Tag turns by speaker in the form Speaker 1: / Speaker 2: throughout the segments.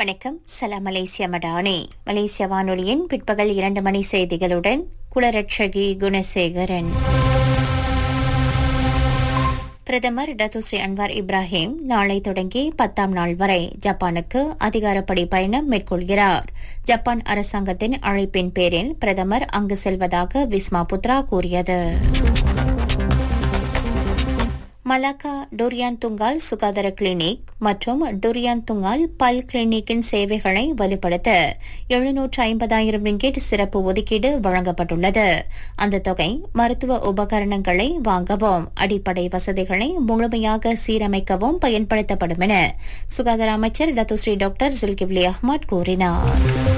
Speaker 1: வணக்கம் சலாம் மலேசியா மடானி மலேசிய வானொலியின் பிற்பகல் இரண்டு மணி செய்திகளுடன் குலரட்சகி குணசேகரன் பிரதமர் டத்துஸ்ரீ அன்வார் இப்ராஹிம் நாளை தொடங்கி பத்தாம் நாள் வரை ஜப்பானுக்கு அதிகாரப்படி பயணம் மேற்கொள்கிறார் ஜப்பான் அரசாங்கத்தின் அழைப்பின் பேரில் பிரதமர் அங்கு செல்வதாக விஸ்மா புத்ரா கூறியது மலாக்கா டொரியான் துங்கால் சுகாதார கிளினிக் மற்றும் டொரியான் துங்கால் பல் கிளினிக்கின் சேவைகளை வலுப்படுத்த எழுநூற்று ஐம்பதாயிரம் ரிங்கெட் சிறப்பு ஒதுக்கீடு வழங்கப்பட்டுள்ளது அந்த தொகை மருத்துவ உபகரணங்களை வாங்கவும் அடிப்படை வசதிகளை முழுமையாக சீரமைக்கவும் பயன்படுத்தப்படும் என சுகாதார அமைச்சர் டத்துஸ்ரீ டாக்டர் ஜுல்கிப்லி அஹ்மத் கூறினார்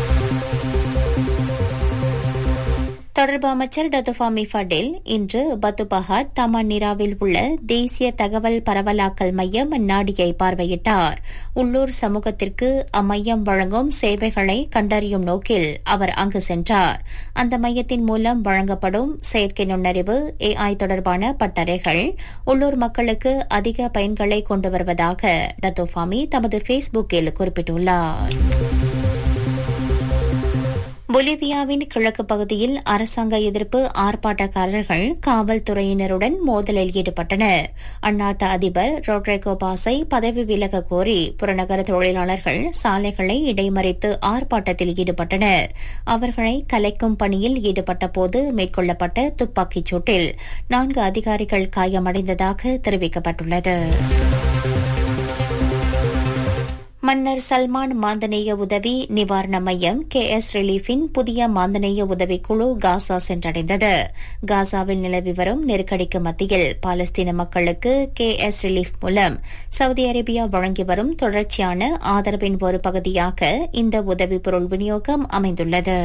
Speaker 1: தொடர்பு அமைச்சர் டத்துஃபாமி ஃபடில் இன்று பத்துபஹாட் தமானிராவில் உள்ள தேசிய தகவல் பரவலாக்கல் மையம் நாடியை பார்வையிட்டார் உள்ளூர் சமூகத்திற்கு அம்மையம் வழங்கும் சேவைகளை கண்டறியும் நோக்கில் அவர் அங்கு சென்றார் அந்த மையத்தின் மூலம் வழங்கப்படும் செயற்கை நுண்ணறிவு ஏஐ தொடர்பான பட்டறைகள் உள்ளூர் மக்களுக்கு அதிக பயன்களை கொண்டு வருவதாக டத்துஃபாமி தமது ஃபேஸ்புக்கில் குறிப்பிட்டுள்ளார் பொலிவியாவின் கிழக்கு பகுதியில் அரசாங்க எதிர்ப்பு ஆர்ப்பாட்டக்காரர்கள் காவல்துறையினருடன் மோதலில் ஈடுபட்டனர் அந்நாட்டு அதிபர் ரோட்ரிகோ பாஸை பதவி விலக கோரி புறநகர தொழிலாளர்கள் சாலைகளை இடைமறித்து ஆர்ப்பாட்டத்தில் ஈடுபட்டனர் அவர்களை கலைக்கும் பணியில் ஈடுபட்ட போது மேற்கொள்ளப்பட்ட துப்பாக்கிச் சூட்டில் நான்கு அதிகாரிகள் காயமடைந்ததாக தெரிவிக்கப்பட்டுள்ளது மன்னர் சல்மான் மாந்தநேய உதவி நிவாரண மையம் கே எஸ் ரிலீஃபின் புதிய மாந்தநேய உதவிக்குழு காசா சென்றடைந்தது காசாவில் நிலவி வரும் நெருக்கடிக்கு மத்தியில் பாலஸ்தீன மக்களுக்கு கே எஸ் ரிலீஃப் மூலம் சவுதி அரேபியா வழங்கி வரும் தொடர்ச்சியான ஆதரவின் ஒரு பகுதியாக இந்த உதவி பொருள் விநியோகம் அமைந்துள்ளது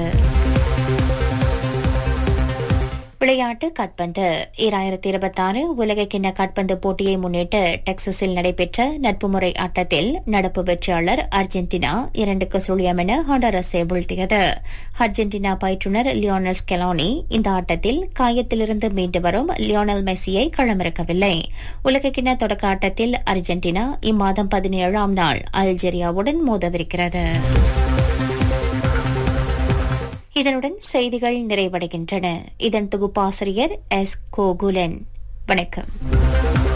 Speaker 1: விளையாட்டு காட்பந்து ஈராயிரத்தி இருபத்தாறு உலகக்கிண்ண காட்பந்து போட்டியை முன்னிட்டு டெக்சஸில் நடைபெற்ற நட்பு முறை ஆட்டத்தில் நடப்பு வெற்றியாளர் அர்ஜென்டினா இரண்டுக்கு சுழியம் என ஹாண்டரஸை வீழ்த்தியது அர்ஜென்டினா பயிற்றுநர் லியோனல் ஸ்கெலானி இந்த ஆட்டத்தில் காயத்திலிருந்து மீண்டு வரும் லியோனல் மெஸ்ஸியை களமிறக்கவில்லை உலகக்கிண்ண தொடக்க ஆட்டத்தில் அர்ஜென்டினா இம்மாதம் பதினேழாம் நாள் அல்ஜீரியாவுடன் மோதவிருக்கிறது இதனுடன் செய்திகள் நிறைவடைகின்றன இதன் தொகுப்பாசிரியர் எஸ் கோகுலன் வணக்கம்